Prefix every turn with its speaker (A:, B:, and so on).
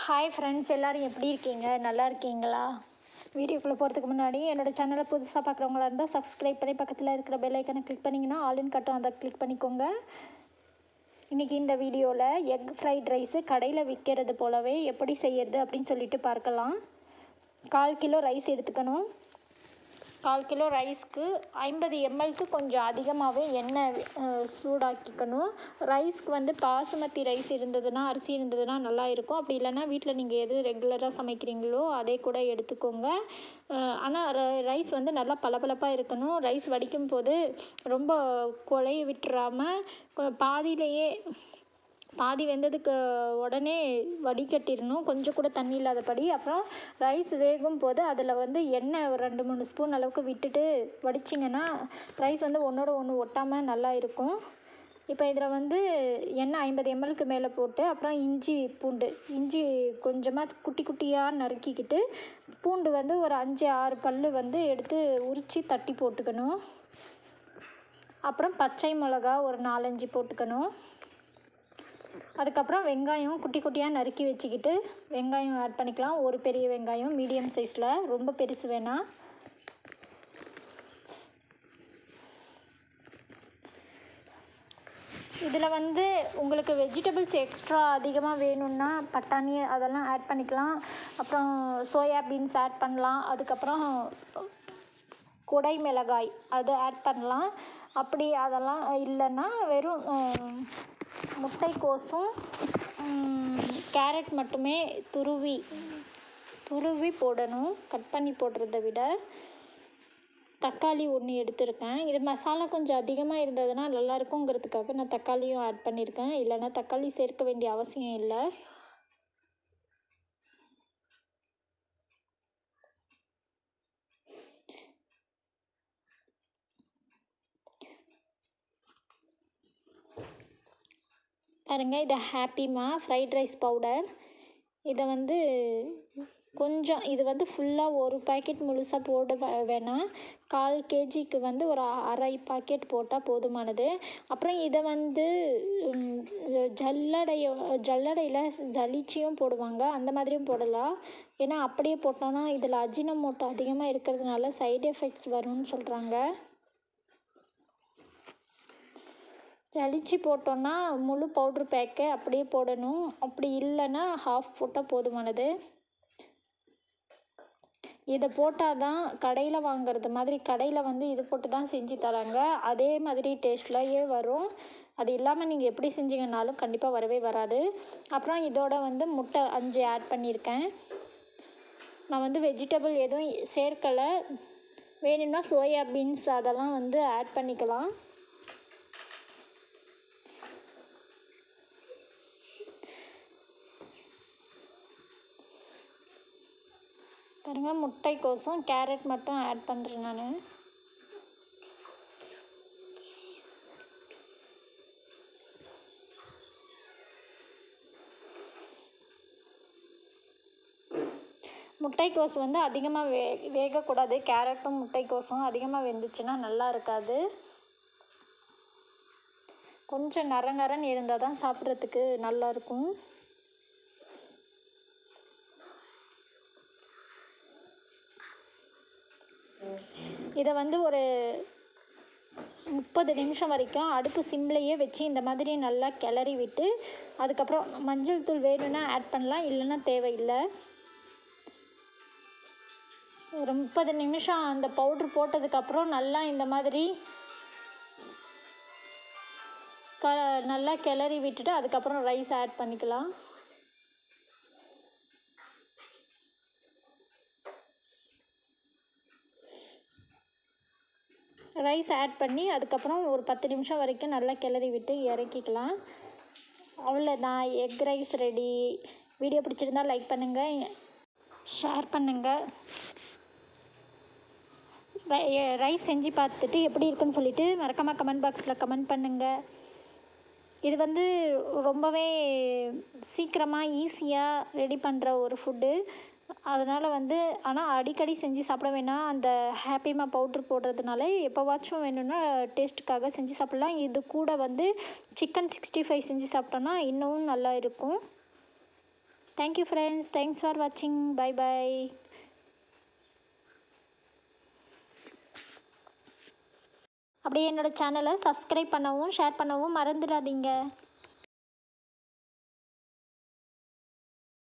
A: hi friends எல்லோரும் எப்படி இருக்கீங்க நல்லா இருக்கீங்களா வீடியோக்குள்ளே போகிறதுக்கு முன்னாடி என்னோடய சேனலை புதுசாக பார்க்குறவங்களா இருந்தால் சப்ஸ்கிரைப் பண்ணி பக்கத்தில் இருக்கிற பெல் ஐக்கனை கிளிக் பண்ணிங்கன்னா ஆல்இன் கட்டும் அதை கிளிக் பண்ணிக்கோங்க இன்றைக்கி இந்த வீடியோவில் எக் ஃப்ரைட் ரைஸு கடையில் விற்கிறது போலவே எப்படி செய்யறது அப்படின்னு சொல்லிட்டு பார்க்கலாம் கால் கிலோ ரைஸ் எடுத்துக்கணும் கால் கிலோ ரைஸ்க்கு ஐம்பது எம்எல்க்கு கொஞ்சம் அதிகமாகவே எண்ணெய் அஹ், சூடாக்கிக்கணும் ரைஸ்க்கு வந்து பாசுமதி ரைஸ் இருந்ததுன்னா அரிசி இருந்ததுன்னா நல்லா இருக்கும் அப்படி இல்லைன்னா வீட்டில் நீங்கள் எது ரெகுலராக சமைக்கிறீங்களோ அதே கூட எடுத்துக்கோங்க ஆனால் ரைஸ் வந்து நல்லா பளபளப்பாக இருக்கணும் ரைஸ் வடிக்கும் போது ரொம்ப குழைய விட்டுறாமல் பாதியிலேயே பாதி வெந்ததுக்கு உடனே வடிகட்டிடணும் கொஞ்சம் கூட தண்ணி இல்லாதபடி அப்புறம் ரைஸ் வேகும் போது அதில் வந்து எண்ணெய் ஒரு ரெண்டு மூணு ஸ்பூன் அளவுக்கு விட்டுட்டு வடிச்சிங்கன்னா ரைஸ் வந்து ஒன்றோட ஒன்று ஒட்டாமல் நல்லா இருக்கும் இப்போ இதில் வந்து எண்ணெய் ஐம்பது எம்எல்க்கு மேலே போட்டு அப்புறம் இஞ்சி பூண்டு இஞ்சி கொஞ்சமாக குட்டி குட்டியாக நறுக்கிக்கிட்டு பூண்டு வந்து ஒரு அஞ்சு ஆறு பல் வந்து எடுத்து உரித்து தட்டி போட்டுக்கணும் அப்புறம் பச்சை மிளகா ஒரு நாலஞ்சு போட்டுக்கணும் அதுக்கப்புறம் வெங்காயம் குட்டி குட்டியாக நறுக்கி வச்சுக்கிட்டு வெங்காயம் ஆட் பண்ணிக்கலாம் ஒரு பெரிய வெங்காயம் மீடியம் சைஸில் ரொம்ப பெருசு வேணாம் இதில் வந்து உங்களுக்கு வெஜிடபிள்ஸ் எக்ஸ்ட்ரா அதிகமாக வேணும்னா பட்டாணி அதெல்லாம் ஆட் பண்ணிக்கலாம் அப்புறம் சோயா பீன்ஸ் ஆட் பண்ணலாம் அதுக்கப்புறம் குடை மிளகாய் அது ஆட் பண்ணலாம் அப்படி அதெல்லாம் இல்லைன்னா வெறும் அஹ், முட்டைக்கோஸும் ம், கேரட் மட்டுமே துருவி துருவி போடணும் கட் பண்ணி போடுறத விட தக்காளி ஒன்று எடுத்திருக்கேன் இது மசாலா கொஞ்சம் அதிகமாக இருந்ததுன்னா நல்லா இருக்குங்கிறதுக்காக நான் தக்காளியும் ஆட் பண்ணியிருக்கேன் இல்லைன்னா தக்காளி சேர்க்க வேண்டிய அவசியம் இல்லை பாருங்கள் இது ஹாப்பிமா ஃப்ரைட் ரைஸ் பவுடர் இதை வந்து கொஞ்சம் இது வந்து ஃபுல்லாக ஒரு பாக்கெட் முழுசாக போட வே- வேணாம் கால் கேஜிக்கு வந்து ஒரு அ- அரை பாக்கெட் போட்டால் போதுமானது அப்புறம் இதை வந்து ம், ஜல்லடையோ ஜல்லடையில் ஜலிச்சியும் போடுவாங்க அந்த மாதிரியும் போடலாம் ஏன்னா அப்படியே போட்டோன்னா இதில் அஜினமோட்டோ அதிகமாக இருக்கிறதுனால சைடு எஃபெக்ட்ஸ் வரும்னு சொல்கிறாங்க ஜலிச்சு போட்டோன்னா முழு பவுட்ரு பேக்கை அப்படியே போடணும் அப்படி இல்லைன்னா ஹாஃப் போட்டால் போதுமானது இதை போட்டால் தான் கடையில் வாங்குறது மாதிரி கடையில் வந்து இது போட்டு தான் செஞ்சு தராங்க அதே மாதிரி டேஸ்ட்லயே வரும் அது இல்லாமல் நீங்கள் எப்படி செஞ்சீங்கன்னாலும் கண்டிப்பாக வரவே வராது அப்புறம் இதோட வந்து முட்டை அஞ்சு ஆட் பண்ணியிருக்கேன் நான் வந்து வெஜிடபிள் எதுவும் சேர்க்கலை வேணும்னா சோயா பீன்ஸ் அதெல்லாம் வந்து ஆட் பண்ணிக்கலாம் பாருங்க முட்டைக்கோசும் கேரட் மட்டும் ஆட் பண்ணுறேன் நான் முட்டைக்கோஸ் வந்து அதிகமாக வே வேகக்கூடாது கேரட்டும் முட்டைக்கோஸும் அதிகமாக வெந்துச்சுன்னா நல்லா இருக்காது கொஞ்சம் நர நரன்னு இருந்தால் தான் சாப்பிட்றதுக்கு நல்லா இருக்கும் இதை வந்து ஒரு முப்பது நிமிஷம் வரைக்கும் அடுப்பு சிம்லேயே வச்சு இந்த மாதிரி நல்லா கிளறி விட்டு அதுக்கப்புறம் மஞ்சள் தூள் வேணும்னா ஆட் பண்ணலாம் இல்லைன்னா தேவையில்லை ஒரு முப்பது நிமிஷம் அந்த பவுட்ரு போட்டதுக்கப்புறம் நல்லா இந்த மாதிரி க நல்லா கிளறி விட்டுட்டு அதுக்கப்புறம் ரைஸ் ஆட் பண்ணிக்கலாம் ரைஸ் ஆட் பண்ணி அதுக்கப்புறம் ஒரு பத்து நிமிஷம் வரைக்கும் நல்லா கிளறி விட்டு இறக்கிக்கலாம் அவ்வளோதான் எக் ரைஸ் ரெடி வீடியோ பிடிச்சிருந்தா லைக் பண்ணுங்கள் ஷேர் பண்ணுங்கள் ரைஸ் செஞ்சு பார்த்துட்டு எப்படி இருக்குன்னு சொல்லிட்டு மறக்காமல் கமெண்ட் பாக்ஸில் கமெண்ட் பண்ணுங்கள் இது வந்து ரொம்பவே சீக்கிரமாக ஈஸியாக ரெடி பண்ணுற ஒரு ஃபுட்டு அதனால் வந்து ஆனால் அடிக்கடி செஞ்சு சாப்பிட வேணாம் அந்த ஹாப்பிமா பவுட்ரு போடுறதுனால எப்போவாச்சும் வேணும்னா டேஸ்ட்டுக்காக செஞ்சு சாப்பிட்லாம் இது கூட வந்து சிக்கன் சிக்ஸ்டி ஃபைவ் செஞ்சு சாப்பிட்டோன்னா இன்னமும் நல்லா இருக்கும் தேங்க்யூ ஃப்ரெண்ட்ஸ் தேங்க்ஸ் ஃபார் வாட்சிங் பை பை அப்படியே என்னோடய சேனலை சப்ஸ்கிரைப் பண்ணவும் ஷேர் பண்ணவும் மறந்துடாதீங்க